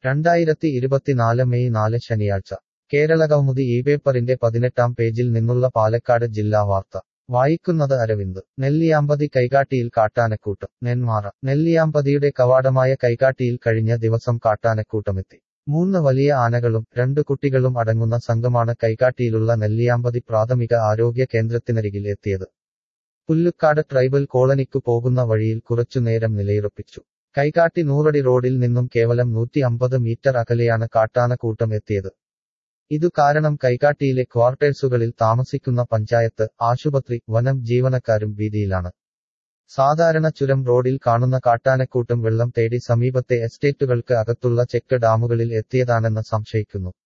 രണ്ടായിരത്തി ഇരുപത്തിനാല് മെയ് നാല് ശനിയാഴ്ച കേരളകൗമുദി ഈ പേപ്പറിന്റെ പതിനെട്ടാം പേജിൽ നിന്നുള്ള പാലക്കാട് ജില്ലാ വാർത്ത വായിക്കുന്നത് അരവിന്ദ് നെല്ലിയാമ്പതി കൈകാട്ടിയിൽ കാട്ടാനക്കൂട്ടം നെന്മാറ നെല്ലിയാമ്പതിയുടെ കവാടമായ കൈകാട്ടിയിൽ കഴിഞ്ഞ ദിവസം കാട്ടാനക്കൂട്ടമെത്തി മൂന്ന് വലിയ ആനകളും രണ്ടു കുട്ടികളും അടങ്ങുന്ന സംഘമാണ് കൈകാട്ടിയിലുള്ള നെല്ലിയാമ്പതി പ്രാഥമിക ആരോഗ്യ കേന്ദ്രത്തിനരികിൽ എത്തിയത് പുല്ലുക്കാട് ട്രൈബൽ കോളനിക്കു പോകുന്ന വഴിയിൽ കുറച്ചുനേരം നിലയുറപ്പിച്ചു കൈകാട്ടി നൂറടി റോഡിൽ നിന്നും കേവലം നൂറ്റി അമ്പത് മീറ്റർ അകലെയാണ് കാട്ടാനക്കൂട്ടം എത്തിയത് ഇതു കാരണം കൈകാട്ടിയിലെ ക്വാർട്ടേഴ്സുകളിൽ താമസിക്കുന്ന പഞ്ചായത്ത് ആശുപത്രി വനം ജീവനക്കാരും ഭീതിയിലാണ് സാധാരണ ചുരം റോഡിൽ കാണുന്ന കാട്ടാനക്കൂട്ടം വെള്ളം തേടി സമീപത്തെ എസ്റ്റേറ്റുകൾക്ക് അകത്തുള്ള ചെക്ക് ഡാമുകളിൽ എത്തിയതാണെന്ന് സംശയിക്കുന്നു